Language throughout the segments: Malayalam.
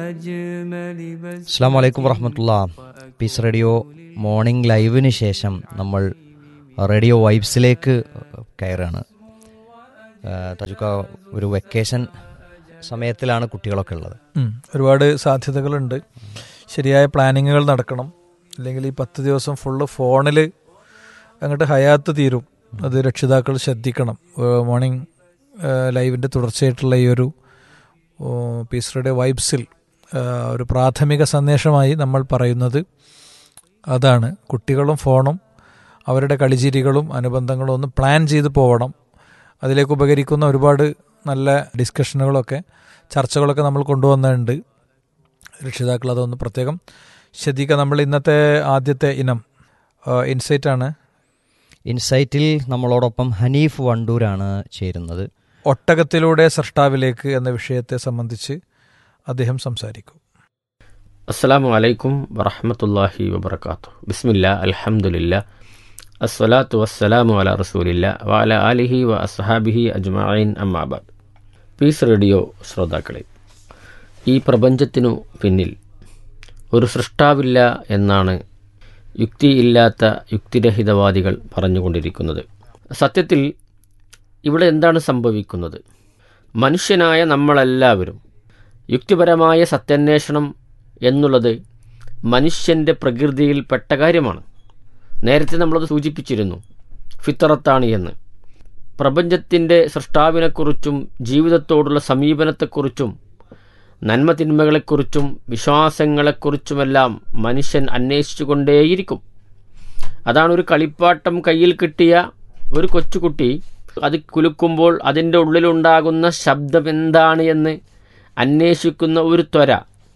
അസ്സാം വലൈക്കും വറഹമത്തുള്ള പീസ് റേഡിയോ മോർണിംഗ് ലൈവിന് ശേഷം നമ്മൾ റേഡിയോ വൈബ്സിലേക്ക് കയറുകയാണ് ആ, തജുക്ക ഒരു വെക്കേഷൻ സമയത്തിലാണ് കുട്ടികളൊക്കെ ഉള്ളത് ഉം. ഒരുപാട് സാധ്യതകളുണ്ട് ശരിയായ പ്ലാനിങ്ങുകൾ നടക്കണം അല്ലെങ്കിൽ ഈ പത്ത് ദിവസം ഫുള്ള് ഫോണിൽ അങ്ങോട്ട് ഹയാത്ത് തീരും അത് രക്ഷിതാക്കൾ ശ്രദ്ധിക്കണം ഏഹ് മോർണിംഗ് ഏഹ് ലൈവിൻ്റെ തുടർച്ചയായിട്ടുള്ള ഈ ഒരു ഓ, പീസ് റേഡിയോ വൈബ്സിൽ ഏഹ് ഒരു പ്രാഥമിക സന്ദേശമായി നമ്മൾ പറയുന്നത് അതാണ് കുട്ടികളും ഫോണും അവരുടെ കളിചിരികളും അനുബന്ധങ്ങളും ഒന്ന് പ്ലാൻ ചെയ്ത് പോകണം അതിലേക്ക് ഉപകരിക്കുന്ന ഒരുപാട് നല്ല ഡിസ്കഷനുകളൊക്കെ ചർച്ചകളൊക്കെ നമ്മൾ കൊണ്ടുവന്നിട്ടുണ്ട് രക്ഷിതാക്കൾ അതൊന്ന് പ്രത്യേകം ശ്രദ്ധിക്കുക നമ്മൾ ഇന്നത്തെ ആദ്യത്തെ ഇനം ഇൻസൈറ്റ് ആണ് ഇൻസൈറ്റിൽ നമ്മളോടൊപ്പം ഹനീഫ് വണ്ടൂരാണ് ചേരുന്നത് ഒട്ടകത്തിലൂടെ സൃഷ്ടാവിലേക്ക് എന്ന വിഷയത്തെ സംബന്ധിച്ച് അദ്ദേഹം സംസാരിക്കും അസ്സലാമു അലൈക്കും വറഹമത്തല്ലാഹി വബർക്കാത്തു ബിസ്മില്ല അൽഹംദുലില്ല അസ്സലാത്തു വസ്സലാമു അല റസൂലില്ല വഅല ആലിഹി വ അസ്ഹാബിഹി അജ്മഈൻ അമ്മാബാദ് പീസ് റേഡിയോ ശ്രോതാക്കളെ ഈ പ്രപഞ്ചത്തിനു പിന്നിൽ ഒരു സൃഷ്ടാവില്ല എന്നാണ് യുക്തിയില്ലാത്ത യുക്തിരഹിതവാദികൾ പറഞ്ഞുകൊണ്ടിരിക്കുന്നത് സത്യത്തിൽ ഇവിടെ എന്താണ് സംഭവിക്കുന്നത് മനുഷ്യനായ നമ്മളെല്ലാവരും യുക്തിപരമായ സത്യാന്വേഷണം എന്നുള്ളത് മനുഷ്യൻ്റെ പ്രകൃതിയിൽപ്പെട്ട കാര്യമാണ് നേരത്തെ നമ്മളത് സൂചിപ്പിച്ചിരുന്നു ഫിത്തറത്താണ് എന്ന് പ്രപഞ്ചത്തിൻ്റെ സൃഷ്ടാവിനെക്കുറിച്ചും ജീവിതത്തോടുള്ള സമീപനത്തെക്കുറിച്ചും നന്മ തിന്മകളെക്കുറിച്ചും വിശ്വാസങ്ങളെക്കുറിച്ചുമെല്ലാം മനുഷ്യൻ അന്വേഷിച്ചുകൊണ്ടേയിരിക്കും അതാണ് ഒരു കളിപ്പാട്ടം കയ്യിൽ കിട്ടിയ ഒരു കൊച്ചുകുട്ടി അത് കുലുക്കുമ്പോൾ അതിൻ്റെ ഉള്ളിലുണ്ടാകുന്ന ശബ്ദം എന്താണ് എന്ന് അന്വേഷിക്കുന്ന ഒരു ത്വര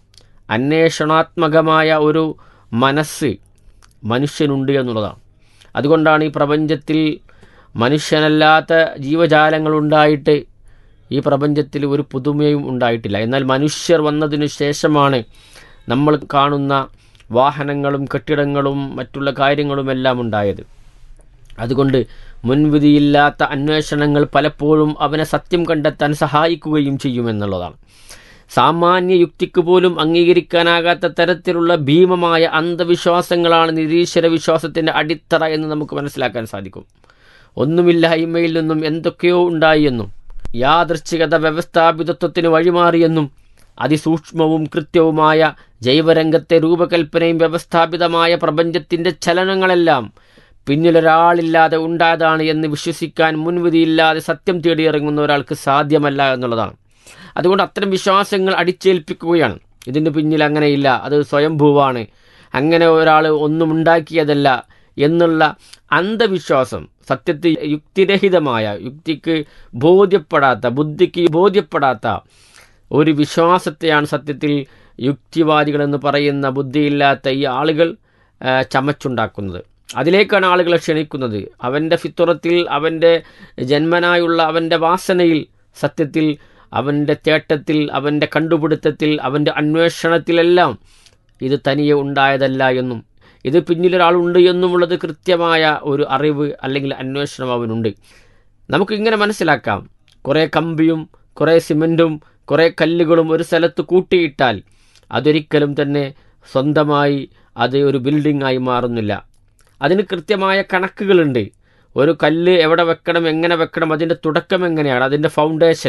അന്വേഷണാത്മകമായ ഒരു മനസ്സ് മനുഷ്യനുണ്ട് എന്നുള്ളതാണ് അതുകൊണ്ടാണ് ഈ പ്രപഞ്ചത്തിൽ മനുഷ്യനല്ലാത്ത ജീവജാലങ്ങളുണ്ടായിട്ട് ഈ പ്രപഞ്ചത്തിൽ ഒരു പുതുമയും ഉണ്ടായിട്ടില്ല എന്നാൽ മനുഷ്യർ വന്നതിനു ശേഷമാണ് നമ്മൾ കാണുന്ന വാഹനങ്ങളും കെട്ടിടങ്ങളും മറ്റുള്ള കാര്യങ്ങളുമെല്ലാം ഉണ്ടായത് അതുകൊണ്ട് മുൻവിധിയില്ലാത്ത അന്വേഷണങ്ങൾ പലപ്പോഴും അവനെ സത്യം കണ്ടെത്താൻ സഹായിക്കുകയും ചെയ്യുമെന്നുള്ളതാണ് സാമാന്യ യുക്തിക്ക് പോലും അംഗീകരിക്കാനാകാത്ത തരത്തിലുള്ള ഭീമമായ അന്ധവിശ്വാസങ്ങളാണ് നിരീശ്വര വിശ്വാസത്തിൻ്റെ അടിത്തറ എന്ന് നമുക്ക് മനസ്സിലാക്കാൻ സാധിക്കും ഒന്നുമില്ലായ്മയിൽ നിന്നും എന്തൊക്കെയോ ഉണ്ടായി എന്നും യാദൃശ്ചികത വ്യവസ്ഥാപിതത്വത്തിന് വഴിമാറിയെന്നും അതിസൂക്ഷ്മവും കൃത്യവുമായ ജൈവരംഗത്തെ രൂപകൽപ്പനയും വ്യവസ്ഥാപിതമായ പ്രപഞ്ചത്തിൻ്റെ ചലനങ്ങളെല്ലാം പിന്നിലൊരാളില്ലാതെ ഉണ്ടായതാണ് എന്ന് വിശ്വസിക്കാൻ മുൻവിധിയില്ലാതെ സത്യം തേടിയിറങ്ങുന്ന ഒരാൾക്ക് സാധ്യമല്ല എന്നുള്ളതാണ് അതുകൊണ്ട് അത്തരം വിശ്വാസങ്ങൾ അടിച്ചേൽപ്പിക്കുകയാണ് ഇതിൻ്റെ പിന്നിൽ അങ്ങനെയില്ല അത് സ്വയംഭൂവാണ് അങ്ങനെ ഒരാൾ ഒന്നും ഉണ്ടാക്കിയതല്ല എന്നുള്ള അന്ധവിശ്വാസം സത്യത്തിൽ യുക്തിരഹിതമായ യുക്തിക്ക് ബോധ്യപ്പെടാത്ത ബുദ്ധിക്ക് ബോധ്യപ്പെടാത്ത ഒരു വിശ്വാസത്തെയാണ് സത്യത്തിൽ യുക്തിവാദികൾ എന്ന് പറയുന്ന ബുദ്ധിയില്ലാത്ത ഈ ആളുകൾ ആ, ചമച്ചുണ്ടാക്കുന്നത് അതിലേക്കാണ് ആളുകളെ ക്ഷണിക്കുന്നത് അവൻ്റെ ഫിത്തുറത്തിൽ അവൻ്റെ ജന്മനായുള്ള അവൻ്റെ വാസനയിൽ സത്യത്തിൽ അവൻ്റെ തേട്ടത്തിൽ അവൻ്റെ കണ്ടുപിടുത്തത്തിൽ അവൻ്റെ അന്വേഷണത്തിലെല്ലാം ഇത് തനിയെ ഉണ്ടായതല്ല എന്നും ഇത് പിന്നിലൊരാളുണ്ട് എന്നുമുള്ളത് കൃത്യമായ ഒരു അറിവ് അല്ലെങ്കിൽ അന്വേഷണം അവനുണ്ട് നമുക്കിങ്ങനെ മനസ്സിലാക്കാം കുറേ കമ്പിയും കുറേ സിമൻറ്റും കുറേ കല്ലുകളും ഒരു സ്ഥലത്ത് കൂട്ടിയിട്ടാൽ അതൊരിക്കലും തന്നെ സ്വന്തമായി അത് ഒരു ബിൽഡിംഗ് ആയി മാറുന്നില്ല അതിന് കൃത്യമായ കണക്കുകളുണ്ട് ഒരു കല്ല് എവിടെ വെക്കണം എങ്ങനെ വെക്കണം അതിൻ്റെ തുടക്കം എങ്ങനെയാണ് അതിൻ്റെ ഫൗണ്ടേഷൻ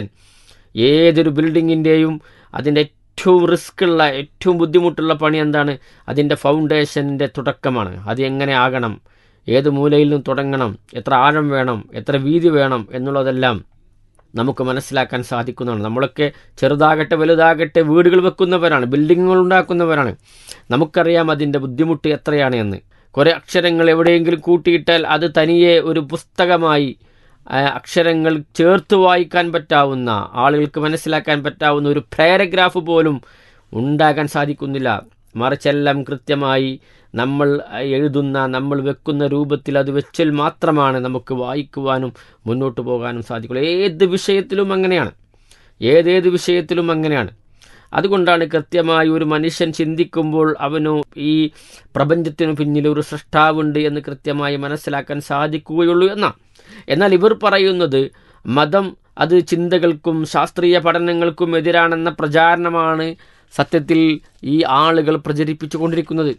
ഏതൊരു ബിൽഡിങ്ങിൻ്റെയും അതിൻ്റെ ഏറ്റവും റിസ്ക് ഉള്ള ഏറ്റവും ബുദ്ധിമുട്ടുള്ള പണി എന്താണ് അതിൻ്റെ ഫൗണ്ടേഷൻ്റെ തുടക്കമാണ് അത് എങ്ങനെ ആകണം ഏത് മൂലയിൽ നിന്ന് തുടങ്ങണം എത്ര ആഴം വേണം എത്ര വീതി വേണം എന്നുള്ളതെല്ലാം നമുക്ക് മനസ്സിലാക്കാൻ സാധിക്കുന്നതാണ് നമ്മളൊക്കെ ചെറുതാകട്ടെ വലുതാകട്ടെ വീടുകൾ വെക്കുന്നവരാണ് ബിൽഡിങ്ങുകൾ ഉണ്ടാക്കുന്നവരാണ് നമുക്കറിയാം അതിൻ്റെ ബുദ്ധിമുട്ട് എത്രയാണ് എന്ന് കുറേ അക്ഷരങ്ങൾ എവിടെയെങ്കിലും കൂട്ടിയിട്ടാൽ അത് തനിയെ ഒരു പുസ്തകമായി ആ, അക്ഷരങ്ങൾ ചേർത്ത് വായിക്കാൻ പറ്റാവുന്ന ആളുകൾക്ക് മനസ്സിലാക്കാൻ പറ്റാവുന്ന ഒരു പാരഗ്രാഫ് പോലും ഉണ്ടാകാൻ സാധിക്കുന്നില്ല മറിച്ചെല്ലാം കൃത്യമായി നമ്മൾ എഴുതുന്ന നമ്മൾ വെക്കുന്ന രൂപത്തിൽ അത് വെച്ചാൽ മാത്രമാണ് നമുക്ക് വായിക്കുവാനും മുന്നോട്ട് പോകാനും സാധിക്കുള്ളൂ ഏത് വിഷയത്തിലും അങ്ങനെയാണ് ഏതേത് വിഷയത്തിലും അങ്ങനെയാണ് അതുകൊണ്ടാണ് കൃത്യമായി ഒരു മനുഷ്യൻ ചിന്തിക്കുമ്പോൾ അവനു ഈ പ്രപഞ്ചത്തിനു പിന്നിൽ ഒരു സൃഷ്ടാവുണ്ട് എന്ന് കൃത്യമായി മനസ്സിലാക്കാൻ സാധിക്കുകയുള്ളൂ എന്നാണ് എന്നാൽ ഇവർ പറയുന്നത് മതം അത് ചിന്തകൾക്കും ശാസ്ത്രീയ പഠനങ്ങൾക്കും എതിരാണെന്ന പ്രചാരണമാണ് സത്യത്തിൽ ഈ ആളുകൾ പ്രചരിപ്പിച്ചു കൊണ്ടിരിക്കുന്നത്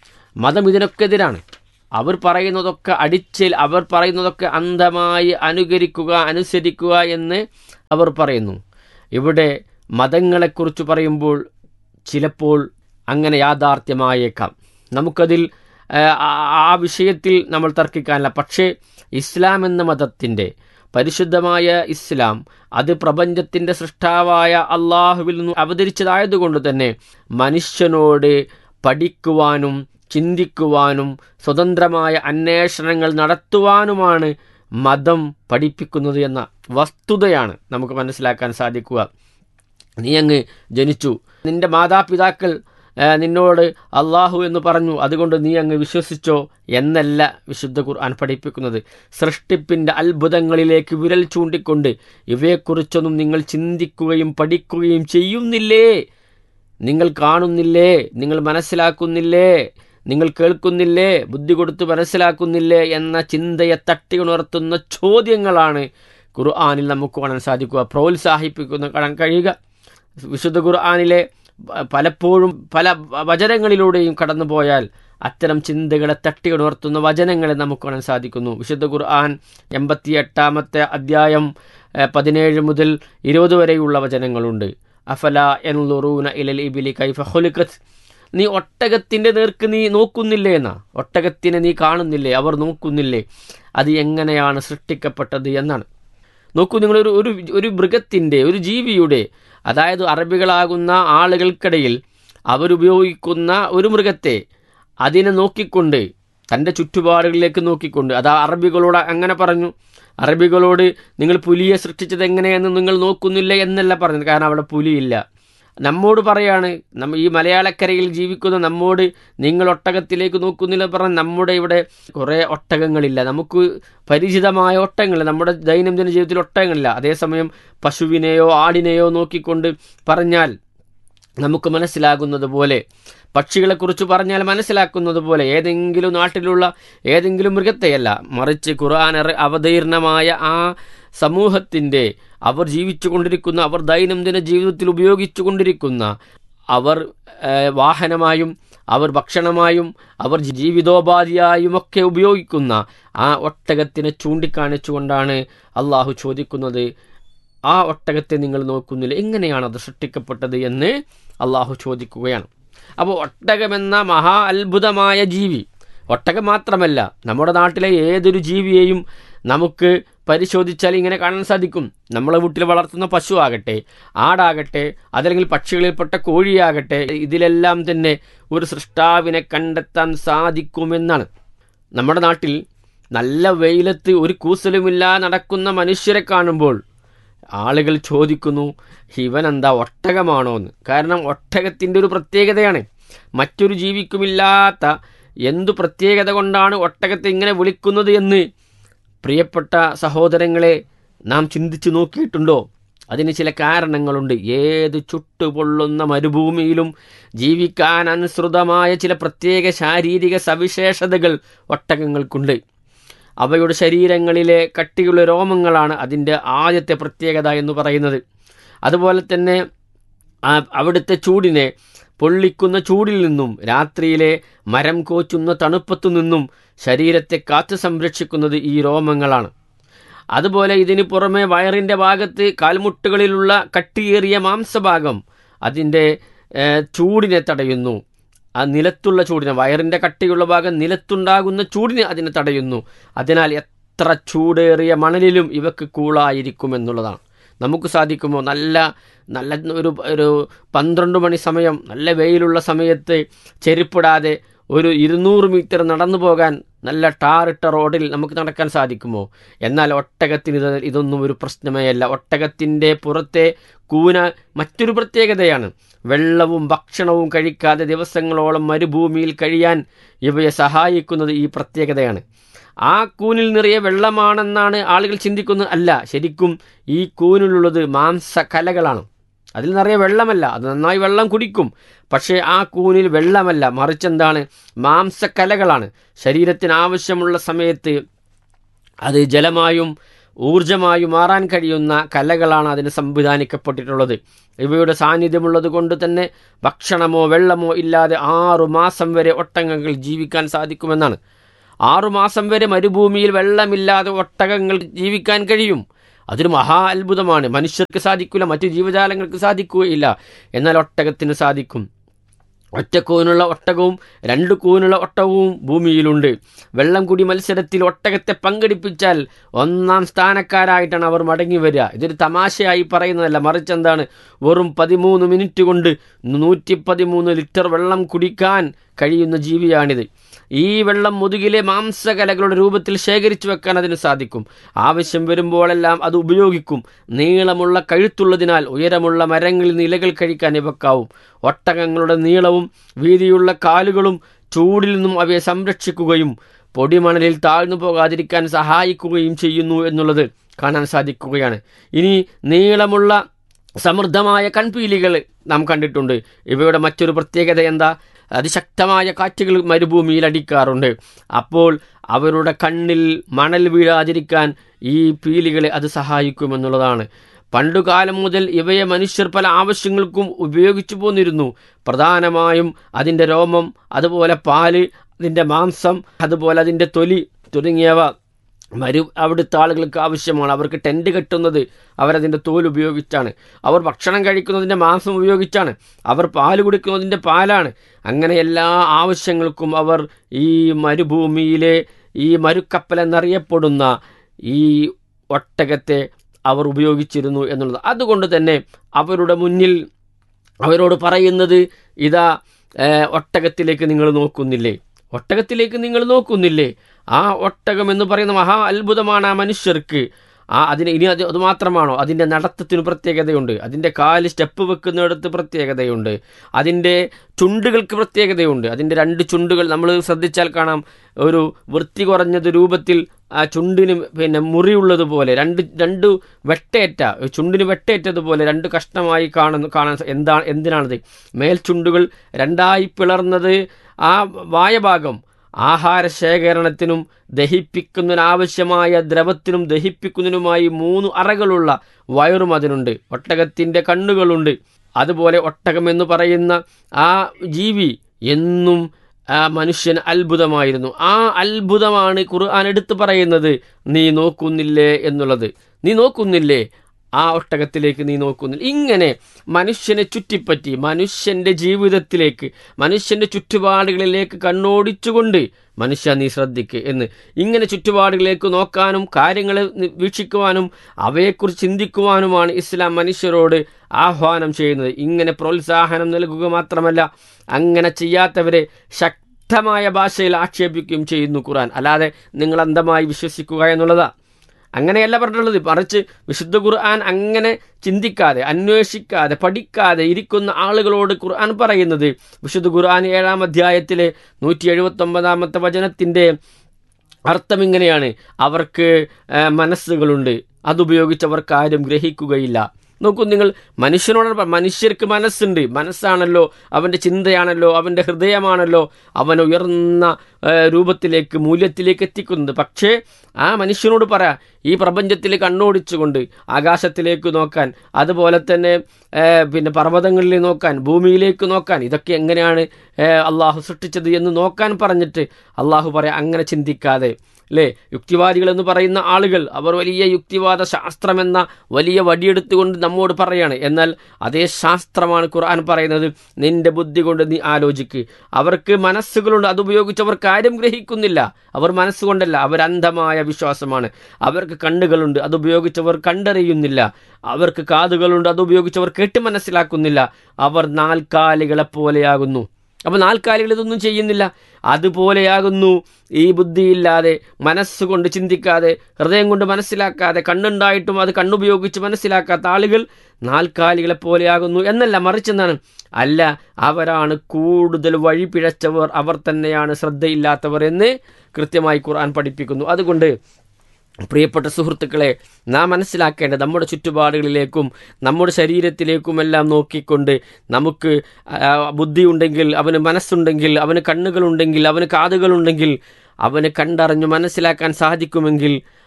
മതം ഇതിനൊക്കെ എതിരാണ് അവർ പറയുന്നതൊക്കെ അടിച്ചേൽ അവർ പറയുന്നതൊക്കെ അന്ധമായി അനുകരിക്കുക അനുസരിക്കുക എന്ന് അവർ പറയുന്നു ഇവിടെ മതങ്ങളെക്കുറിച്ച് പറയുമ്പോൾ ചിലപ്പോൾ അങ്ങനെ യാഥാർത്ഥ്യമായേക്കാം നമുക്കതിൽ ആ, ആ- ആ വിഷയത്തിൽ നമ്മൾ തർക്കിക്കാനില്ല പക്ഷേ ഇസ്ലാം എന്ന മതത്തിൻ്റെ പരിശുദ്ധമായ ഇസ്ലാം അത് പ്രപഞ്ചത്തിൻ്റെ സൃഷ്ടാവായ അള്ളാഹുവിൽ നിന്ന് അവതരിച്ചതായതുകൊണ്ട് തന്നെ മനുഷ്യനോട് പഠിക്കുവാനും ചിന്തിക്കുവാനും സ്വതന്ത്രമായ അന്വേഷണങ്ങൾ നടത്തുവാനുമാണ് മതം പഠിപ്പിക്കുന്നത് എന്ന വസ്തുതയാണ് നമുക്ക് മനസ്സിലാക്കാൻ സാധിക്കുക നീ അങ്ങ് ജനിച്ചു നിന്റെ മാതാപിതാക്കൾ ആ, നിന്നോട് അള്ളാഹു എന്ന് പറഞ്ഞു അതുകൊണ്ട് നീ അങ്ങ് വിശ്വസിച്ചോ എന്നല്ല വിശുദ്ധ ഖുർആൻ പഠിപ്പിക്കുന്നത് സൃഷ്ടിപ്പിൻ്റെ അത്ഭുതങ്ങളിലേക്ക് വിരൽ ചൂണ്ടിക്കൊണ്ട് ഇവയെക്കുറിച്ചൊന്നും നിങ്ങൾ ചിന്തിക്കുകയും പഠിക്കുകയും ചെയ്യുന്നില്ലേ നിങ്ങൾ കാണുന്നില്ലേ നിങ്ങൾ മനസ്സിലാക്കുന്നില്ലേ നിങ്ങൾ കേൾക്കുന്നില്ലേ ബുദ്ധി കൊടുത്ത് മനസ്സിലാക്കുന്നില്ലേ എന്ന ചിന്തയെ തട്ടി ഉണർത്തുന്ന ചോദ്യങ്ങളാണ് ഖുർആാനിൽ നമുക്ക് കാണാൻ സാധിക്കുക പ്രോത്സാഹിപ്പിക്കുന്ന കാണാൻ കഴിയുക വിശുദ്ധ ഖുർആാനിലെ പ- പലപ്പോഴും പല വചനങ്ങളിലൂടെയും കടന്നു പോയാൽ അത്തരം ചിന്തകളെ തട്ടി ഉണർത്തുന്ന വചനങ്ങളെ നമുക്ക് കാണാൻ സാധിക്കുന്നു വിശുദ്ധ ഖുർആൻ എൺപത്തി എട്ടാമത്തെ അധ്യായം ഏഹ്, പതിനേഴ് മുതൽ ഇരുപത് വരെയുള്ള വചനങ്ങളുണ്ട് അഫല എന്നുറൂന ഇലൽ ഇബിലി കൈഫ ഹുലിക്കത്ത് നീ ഒട്ടകത്തിൻ്റെ നേർക്ക് നീ നോക്കുന്നില്ലേ എന്നാ ഒട്ടകത്തിനെ നീ കാണുന്നില്ലേ അവർ നോക്കുന്നില്ലേ അത് എങ്ങനെയാണ് സൃഷ്ടിക്കപ്പെട്ടത് എന്നാണ് നോക്കൂ നിങ്ങളൊരു ഒരു ഒരു മൃഗത്തിൻ്റെ ഒരു ജീവിയുടെ അതായത് അറബികളാകുന്ന ആളുകൾക്കിടയിൽ അവരുപയോഗിക്കുന്ന ഒരു മൃഗത്തെ അതിനെ നോക്കിക്കൊണ്ട് തൻ്റെ ചുറ്റുപാടുകളിലേക്ക് നോക്കിക്കൊണ്ട് അത് ആ അറബികളോട് അങ്ങനെ പറഞ്ഞു അറബികളോട് നിങ്ങൾ പുലിയെ സൃഷ്ടിച്ചത് എങ്ങനെയെന്ന് നിങ്ങൾ നോക്കുന്നില്ല എന്നല്ല പറഞ്ഞത് കാരണം അവിടെ പുലിയില്ല നമ്മോട് പറയാണ് നമ്മ ഈ മലയാളക്കരയിൽ ജീവിക്കുന്ന നമ്മോട് നിങ്ങൾ ഒട്ടകത്തിലേക്ക് നോക്കുന്നില്ല പറഞ്ഞാൽ നമ്മുടെ ഇവിടെ കുറേ ഒട്ടകങ്ങളില്ല നമുക്ക് പരിചിതമായ ഒട്ടകങ്ങളില്ല നമ്മുടെ ദൈനംദിന ജീവിതത്തിൽ ഒട്ടകങ്ങളില്ല അതേസമയം പശുവിനെയോ ആടിനെയോ നോക്കിക്കൊണ്ട് പറഞ്ഞാൽ നമുക്ക് മനസ്സിലാകുന്നത് പോലെ പക്ഷികളെക്കുറിച്ച് പറഞ്ഞാൽ മനസ്സിലാക്കുന്നത് പോലെ ഏതെങ്കിലും നാട്ടിലുള്ള ഏതെങ്കിലും മൃഗത്തെയല്ല മറിച്ച് ഖുർആൻ ഇറ- അവതീർണമായ ആ സമൂഹത്തിൻ്റെ അവർ ജീവിച്ചു കൊണ്ടിരിക്കുന്ന അവർ ദൈനംദിന ജീവിതത്തിൽ ഉപയോഗിച്ചു കൊണ്ടിരിക്കുന്ന അവർ ഏഹ്, വാഹനമായും അവർ ഭക്ഷണമായും അവർ ജീവിതോപാധിയായും ഒക്കെ ഉപയോഗിക്കുന്ന ആ ഒട്ടകത്തിനെ ചൂണ്ടിക്കാണിച്ചുകൊണ്ടാണ് അള്ളാഹു ചോദിക്കുന്നത് ആ ഒട്ടകത്തെ നിങ്ങൾ നോക്കുന്നില്ല എങ്ങനെയാണ് അത് സൃഷ്ടിക്കപ്പെട്ടത് എന്ന് അള്ളാഹു ചോദിക്കുകയാണ് അപ്പോൾ ഒട്ടകമെന്ന മഹാ അത്ഭുതമായ ജീവി ഒട്ടകം മാത്രമല്ല നമ്മുടെ നാട്ടിലെ ഏതൊരു ജീവിയെയും നമുക്ക് പരിശോധിച്ചാൽ ഇങ്ങനെ കാണാൻ സാധിക്കും നമ്മളെ വീട്ടിൽ വളർത്തുന്ന പശു ആകട്ടെ ആടാകട്ടെ അതല്ലെങ്കിൽ പക്ഷികളിൽപ്പെട്ട കോഴിയാകട്ടെ ഇതിലെല്ലാം തന്നെ ഒരു സൃഷ്ടാവിനെ കണ്ടെത്താൻ സാധിക്കുമെന്നാണ് നമ്മുടെ നാട്ടിൽ നല്ല വെയിലത്ത് ഒരു കൂസലുമില്ലാ നടക്കുന്ന മനുഷ്യരെ കാണുമ്പോൾ ആളുകൾ ചോദിക്കുന്നു ഇവൻ എന്താ ഒട്ടകമാണോ എന്ന് കാരണം ഒട്ടകത്തിൻ്റെ ഒരു പ്രത്യേകതയാണ് മറ്റൊരു ജീവിക്കുമില്ലാത്ത എന്തു പ്രത്യേകത കൊണ്ടാണ് ഒട്ടകത്തെ ഇങ്ങനെ വിളിക്കുന്നത് എന്ന് പ്രിയപ്പെട്ട സഹോദരങ്ങളെ നാം ചിന്തിച്ചു നോക്കിയിട്ടുണ്ടോ അതിന് ചില കാരണങ്ങളുണ്ട് ഏത് ചുട്ടുപൊള്ളുന്ന മരുഭൂമിയിലും ജീവിക്കാൻ അനുസൃതമായ ചില പ്രത്യേക ശാരീരിക സവിശേഷതകൾ ഒട്ടകങ്ങൾക്കുണ്ട് അവയുടെ ശരീരങ്ങളിലെ കട്ടിയുള്ള രോമങ്ങളാണ് അതിൻ്റെ ആദ്യത്തെ പ്രത്യേകത എന്ന് പറയുന്നത് അതുപോലെ തന്നെ ആ അവിടുത്തെ ചൂടിനെ പൊള്ളിക്കുന്ന ചൂടിൽ നിന്നും രാത്രിയിലെ മരം കോച്ചുന്ന തണുപ്പത്തു നിന്നും ശരീരത്തെ കാത്തു സംരക്ഷിക്കുന്നത് ഈ രോമങ്ങളാണ് അതുപോലെ ഇതിന് പുറമെ വയറിൻ്റെ ഭാഗത്ത് കാൽമുട്ടുകളിലുള്ള കട്ടിയേറിയ മാംസഭാഗം അതിൻ്റെ ഏഹ്, ചൂടിനെ തടയുന്നു ആ നിലത്തുള്ള ചൂടിനെ വയറിൻ്റെ കട്ടിയുള്ള ഭാഗം നിലത്തുണ്ടാകുന്ന ചൂടിനെ അതിനെ തടയുന്നു അതിനാൽ എത്ര ചൂടേറിയ മണലിലും ഇവക്ക് കൂളായിരിക്കുമെന്നുള്ളതാണ് നമുക്ക് സാധിക്കുമോ നല്ല നല്ല ഒരു ഒരു പന്ത്രണ്ട് മണി സമയം നല്ല വെയിലുള്ള സമയത്ത് ചെരുപ്പിടാതെ ഒരു ഇരുന്നൂറ് മീറ്റർ നടന്നു പോകാൻ നല്ല ടാറിട്ട റോഡിൽ നമുക്ക് നടക്കാൻ സാധിക്കുമോ എന്നാൽ ഒട്ടകത്തിന് ഇത് ഇതൊന്നും ഒരു പ്രശ്നമേ അല്ല ഒട്ടകത്തിൻ്റെ പുറത്തെ കൂന മറ്റൊരു പ്രത്യേകതയാണ് വെള്ളവും ഭക്ഷണവും കഴിക്കാതെ ദിവസങ്ങളോളം മരുഭൂമിയിൽ കഴിയാൻ ഇവയെ സഹായിക്കുന്നത് ഈ പ്രത്യേകതയാണ് ആ കൂനിൽ നിറയെ വെള്ളമാണെന്നാണ് ആളുകൾ ചിന്തിക്കുന്നത് അല്ല ശരിക്കും ഈ കൂനിലുള്ളത് മാംസകലകളാണ് അതിൽ നിറയെ വെള്ളമല്ല അത് നന്നായി വെള്ളം കുടിക്കും പക്ഷേ ആ കൂനിൽ വെള്ളമല്ല മറിച്ച് എന്താണ് മാംസകലകളാണ് ശരീരത്തിന് ആവശ്യമുള്ള സമയത്ത് അത് ജലമായും ഊർജമായി മാറാൻ കഴിയുന്ന കലകളാണ് അതിന് സംവിധാനിക്കപ്പെട്ടിട്ടുള്ളത് ഇവയുടെ സാന്നിധ്യമുള്ളത് കൊണ്ട് തന്നെ ഭക്ഷണമോ വെള്ളമോ ഇല്ലാതെ ആറു മാസം വരെ ഒട്ടകങ്ങൾ ജീവിക്കാൻ സാധിക്കുമെന്നാണ് ആറുമാസം വരെ മരുഭൂമിയിൽ വെള്ളമില്ലാതെ ഒട്ടകങ്ങൾ ജീവിക്കാൻ കഴിയും അതൊരു മഹാ അത്ഭുതമാണ് മനുഷ്യർക്ക് സാധിക്കില്ല മറ്റു ജീവജാലങ്ങൾക്ക് സാധിക്കുകയില്ല എന്നാൽ ഒട്ടകത്തിന് സാധിക്കും ഒറ്റക്കൂനുള്ള ഒട്ടകവും രണ്ട് കൂനുള്ള ഒട്ടകവും ഭൂമിയിലുണ്ട് വെള്ളം കുടി മത്സരത്തിൽ ഒട്ടകത്തെ പങ്കെടുപ്പിച്ചാൽ ഒന്നാം സ്ഥാനക്കാരായിട്ടാണ് അവർ മടങ്ങി വരിക ഇതൊരു തമാശയായി പറയുന്നതല്ല മറിച്ച് എന്താണ് വെറും പതിമൂന്ന് മിനിറ്റ് കൊണ്ട് നൂറ്റി പതിമൂന്ന് ലിറ്റർ വെള്ളം കുടിക്കാൻ കഴിയുന്ന ജീവിയാണിത് ഈ വെള്ളം മുതുകിലെ മാംസകലകളുടെ രൂപത്തിൽ ശേഖരിച്ചു വെക്കാൻ അതിന് സാധിക്കും ആവശ്യം വരുമ്പോഴെല്ലാം അത് ഉപയോഗിക്കും നീളമുള്ള കഴുത്തുള്ളതിനാൽ ഉയരമുള്ള മരങ്ങളിൽ നിലകൾ കഴിക്കാൻ ഇവക്കാവും ഒട്ടകങ്ങളുടെ നീളവും വീതിയുള്ള കാലുകളും ചൂടിൽ നിന്നും അവയെ സംരക്ഷിക്കുകയും പൊടിമണലിൽ താഴ്ന്നു പോകാതിരിക്കാൻ സഹായിക്കുകയും ചെയ്യുന്നു എന്നുള്ളത് കാണാൻ സാധിക്കുകയാണ് ഇനി നീളമുള്ള സമൃദ്ധമായ കൺപീലികൾ നാം കണ്ടിട്ടുണ്ട് ഇവയുടെ മറ്റൊരു പ്രത്യേകത എന്താ അതിശക്തമായ കാറ്റുകൾ മരുഭൂമിയിൽ അടിക്കാറുണ്ട് അപ്പോൾ അവരുടെ കണ്ണിൽ മണൽ വീഴാതിരിക്കാൻ ഈ പീലികളെ അത് സഹായിക്കുമെന്നുള്ളതാണ് പണ്ടുകാലം മുതൽ ഇവയെ മനുഷ്യർ പല ആവശ്യങ്ങൾക്കും ഉപയോഗിച്ചു പോന്നിരുന്നു പ്രധാനമായും അതിൻ്റെ രോമം അതുപോലെ പാല് അതിൻ്റെ മാംസം അതുപോലെ അതിൻ്റെ തൊലി തുടങ്ങിയവ മരു അവിടുത്തെ ആളുകൾക്ക് ആവശ്യമാണ് അവർക്ക് ടെൻറ്റ് കെട്ടുന്നത് അവരതിൻ്റെ തോൽ ഉപയോഗിച്ചാണ് അവർ ഭക്ഷണം കഴിക്കുന്നതിൻ്റെ മാംസം ഉപയോഗിച്ചാണ് അവർ പാല് കുടിക്കുന്നതിൻ്റെ പാലാണ് അങ്ങനെ എല്ലാ ആവശ്യങ്ങൾക്കും അവർ ഈ മരുഭൂമിയിലെ ഈ മരുക്കപ്പൽ എന്നറിയപ്പെടുന്ന ഈ ഒട്ടകത്തെ അവർ ഉപയോഗിച്ചിരുന്നു എന്നുള്ളത് അതുകൊണ്ട് തന്നെ അവരുടെ മുന്നിൽ അവരോട് പറയുന്നത് ഇതാ ഒട്ടകത്തിലേക്ക് നിങ്ങൾ നോക്കുന്നില്ലേ ഒട്ടകത്തിലേക്ക് നിങ്ങൾ നോക്കുന്നില്ലേ ആ ഒട്ടകം എന്ന് പറയുന്ന മഹാ അത്ഭുതമാണ് ആ മനുഷ്യർക്ക് ആ അതിന് ഇനി അത് അത് മാത്രമാണോ അതിൻ്റെ നടത്തത്തിന് പ്രത്യേകതയുണ്ട് അതിൻ്റെ കാല് സ്റ്റെപ്പ് വെക്കുന്നിടത്ത് പ്രത്യേകതയുണ്ട് അതിൻ്റെ ചുണ്ടുകൾക്ക് പ്രത്യേകതയുണ്ട് അതിൻ്റെ രണ്ട് ചുണ്ടുകൾ നമ്മൾ ശ്രദ്ധിച്ചാൽ കാണാം ഒരു വൃത്തി കുറഞ്ഞത് രൂപത്തിൽ ആ ചുണ്ടിന് പിന്നെ മുറിയുള്ളതുപോലെ രണ്ട് രണ്ട് വെട്ടേറ്റ ചുണ്ടിന് വെട്ടേറ്റതുപോലെ രണ്ട് കഷ്ണമായി കാണുന്നു കാണാൻ എന്താണ് എന്തിനാണത് മേൽചുണ്ടുകൾ രണ്ടായി പിളർന്നത് ആ വായഭാഗം ആഹാര ശേഖരണത്തിനും ദഹിപ്പിക്കുന്നതിനാവശ്യമായ ദ്രവത്തിനും ദഹിപ്പിക്കുന്നതിനുമായി മൂന്ന് അറകളുള്ള വയറും അതിനുണ്ട് ഒട്ടകത്തിൻ്റെ കണ്ണുകളുണ്ട് അതുപോലെ ഒട്ടകം എന്ന് പറയുന്ന ആ ജീവി എന്നും ആ മനുഷ്യൻ അത്ഭുതമായിരുന്നു ആ അത്ഭുതമാണ് ഖുർആൻ എടുത്തു പറയുന്നത് നീ നോക്കുന്നില്ലേ എന്നുള്ളത് നീ നോക്കുന്നില്ലേ ആ ഒട്ടകത്തിലേക്ക് നീ നോക്കുന്നില്ല ഇങ്ങനെ മനുഷ്യനെ ചുറ്റിപ്പറ്റി മനുഷ്യൻ്റെ ജീവിതത്തിലേക്ക് മനുഷ്യൻ്റെ ചുറ്റുപാടുകളിലേക്ക് കണ്ണോടിച്ചുകൊണ്ട് മനുഷ്യ നീ ശ്രദ്ധിക്ക് എന്ന് ഇങ്ങനെ ചുറ്റുപാടുകളിലേക്ക് നോക്കാനും കാര്യങ്ങളെ വീക്ഷിക്കുവാനും അവയെക്കുറിച്ച് ചിന്തിക്കുവാനുമാണ് ഇസ്ലാം മനുഷ്യരോട് ആഹ്വാനം ചെയ്യുന്നത് ഇങ്ങനെ പ്രോത്സാഹനം നൽകുക മാത്രമല്ല അങ്ങനെ ചെയ്യാത്തവരെ ശക്തമായ ഭാഷയിൽ ആക്ഷേപിക്കുകയും ചെയ്യുന്നു ഖുർആൻ അല്ലാതെ നിങ്ങൾ അന്ധമായി വിശ്വസിക്കുക എന്നുള്ളതാണ് അങ്ങനെയല്ല പറഞ്ഞിട്ടുള്ളത് മറിച്ച് വിശുദ്ധ ഖുർആൻ അങ്ങനെ ചിന്തിക്കാതെ അന്വേഷിക്കാതെ പഠിക്കാതെ ഇരിക്കുന്ന ആളുകളോട് ഖുർആൻ പറയുന്നത് വിശുദ്ധ ഖുർആൻ ഏഴാം അധ്യായത്തിലെ നൂറ്റി എഴുപത്തൊമ്പതാമത്തെ വചനത്തിൻ്റെ അർത്ഥം ഇങ്ങനെയാണ് അവർക്ക് മനസ്സുകളുണ്ട് അതുപയോഗിച്ച് അവർക്ക് ആരും ഗ്രഹിക്കുകയില്ല നോക്കൂ നിങ്ങൾ മനുഷ്യനോട് മനുഷ്യർക്ക് മനസ്സുണ്ട് മനസ്സാണല്ലോ അവൻ്റെ ചിന്തയാണല്ലോ അവൻ്റെ ഹൃദയമാണല്ലോ അവൻ ഉയർന്ന രൂപത്തിലേക്ക് മൂല്യത്തിലേക്ക് എത്തിക്കുന്നത് പക്ഷേ ആ മനുഷ്യനോട് പറ ഈ പ്രപഞ്ചത്തിൽ കണ്ണോടിച്ചുകൊണ്ട് ആകാശത്തിലേക്ക് നോക്കാൻ അതുപോലെ തന്നെ പിന്നെ പർവ്വതങ്ങളിൽ നോക്കാൻ ഭൂമിയിലേക്ക് നോക്കാൻ ഇതൊക്കെ എങ്ങനെയാണ് അള്ളാഹു സൃഷ്ടിച്ചത് എന്ന് നോക്കാൻ പറഞ്ഞിട്ട് അള്ളാഹു പറയാം അങ്ങനെ ചിന്തിക്കാതെ അല്ലേ യുക്തിവാദികൾ എന്ന് പറയുന്ന ആളുകൾ അവർ വലിയ യുക്തിവാദ ശാസ്ത്രമെന്ന വലിയ വടിയെടുത്തുകൊണ്ട് നമ്മോട് പറയാണ് എന്നാൽ അതേ ശാസ്ത്രമാണ് ഖുർആൻ പറയുന്നത് നിന്റെ ബുദ്ധി കൊണ്ട് നീ ആലോചിക്ക് അവർക്ക് മനസ്സുകളുണ്ട് അതുപയോഗിച്ച് അവർ കാര്യം ഗ്രഹിക്കുന്നില്ല അവർ മനസ്സുകൊണ്ടല്ല അവർ അന്ധമായ വിശ്വാസമാണ് അവർക്ക് കണ്ണുകളുണ്ട് അതുപയോഗിച്ചവർ കണ്ടറിയുന്നില്ല അവർക്ക് കാതുകളുണ്ട് അതുപയോഗിച്ചവർ കേട്ട് മനസ്സിലാക്കുന്നില്ല അവർ നാൽക്കാലികളെ പോലെയാകുന്നു അപ്പോൾ നാൽക്കാലികൾ ഇതൊന്നും ചെയ്യുന്നില്ല അതുപോലെയാകുന്നു ഈ ബുദ്ധിയില്ലാതെ മനസ്സുകൊണ്ട് ചിന്തിക്കാതെ ഹൃദയം കൊണ്ട് മനസ്സിലാക്കാതെ കണ്ണുണ്ടായിട്ടും അത് കണ്ണുപയോഗിച്ച് മനസ്സിലാക്കാത്ത ആളുകൾ നാൽക്കാലികളെ പോലെയാകുന്നു എന്നല്ല മറിച്ചെന്നാണ് അല്ല അവരാണ് കൂടുതൽ വഴി പിഴച്ചവർ അവർ തന്നെയാണ് ശ്രദ്ധയില്ലാത്തവർ എന്ന് കൃത്യമായി ഖുർആൻ പഠിപ്പിക്കുന്നു അതുകൊണ്ട് പ്രിയപ്പെട്ട സുഹൃത്തുക്കളെ നാം മനസ്സിലാക്കേണ്ടത് നമ്മുടെ ചുറ്റുപാടുകളിലേക്കും നമ്മുടെ ശരീരത്തിലേക്കുമെല്ലാം നോക്കിക്കൊണ്ട് നമുക്ക് ബുദ്ധിയുണ്ടെങ്കിൽ അവന് മനസ്സുണ്ടെങ്കിൽ അവന് കണ്ണുകളുണ്ടെങ്കിൽ അവന് കാതുകളുണ്ടെങ്കിൽ അവന് കണ്ടറിഞ്ഞു മനസ്സിലാക്കാൻ സാധിക്കുമെങ്കിൽ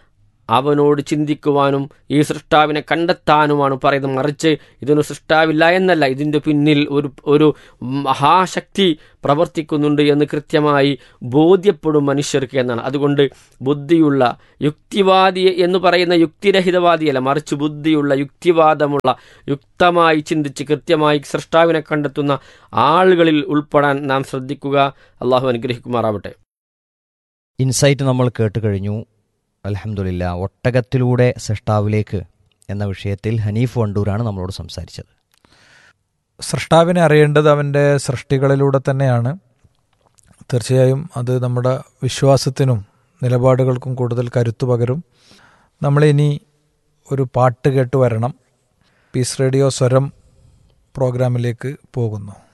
അവനോട് ചിന്തിക്കുവാനും ഈ സൃഷ്ടാവിനെ കണ്ടെത്താനുമാണ് പറയുന്നത് മറിച്ച് ഇതിന് സൃഷ്ടാവില്ല എന്നല്ല ഇതിൻ്റെ പിന്നിൽ ഒരു ഒരു മഹാശക്തി പ്രവർത്തിക്കുന്നുണ്ട് എന്ന് കൃത്യമായി ബോധ്യപ്പെടും മനുഷ്യർക്ക് എന്നാണ് അതുകൊണ്ട് ബുദ്ധിയുള്ള യുക്തിവാദി എന്ന് പറയുന്ന യുക്തിരഹിതവാദിയല്ല മറിച്ച് ബുദ്ധിയുള്ള യുക്തിവാദമുള്ള യുക്തമായി ചിന്തിച്ച് കൃത്യമായി സൃഷ്ടാവിനെ കണ്ടെത്തുന്ന ആളുകളിൽ ഉൾപ്പെടാൻ നാം ശ്രദ്ധിക്കുക അള്ളാഹു അനുഗ്രഹിക്കുമാറാവട്ടെ ഇൻസൈറ്റ് നമ്മൾ കേട്ട് കഴിഞ്ഞു അലഹമുല്ല ഒട്ടകത്തിലൂടെ സൃഷ്ടാവിലേക്ക് എന്ന വിഷയത്തിൽ ഹനീഫ് വണ്ടൂരാണ് നമ്മളോട് സംസാരിച്ചത് സൃഷ്ടാവിനെ അറിയേണ്ടത് അവൻ്റെ സൃഷ്ടികളിലൂടെ തന്നെയാണ് തീർച്ചയായും അത് നമ്മുടെ വിശ്വാസത്തിനും നിലപാടുകൾക്കും കൂടുതൽ കരുത്തു പകരും നമ്മളിനി ഒരു പാട്ട് കേട്ട് വരണം പീസ് റേഡിയോ സ്വരം പ്രോഗ്രാമിലേക്ക് പോകുന്നു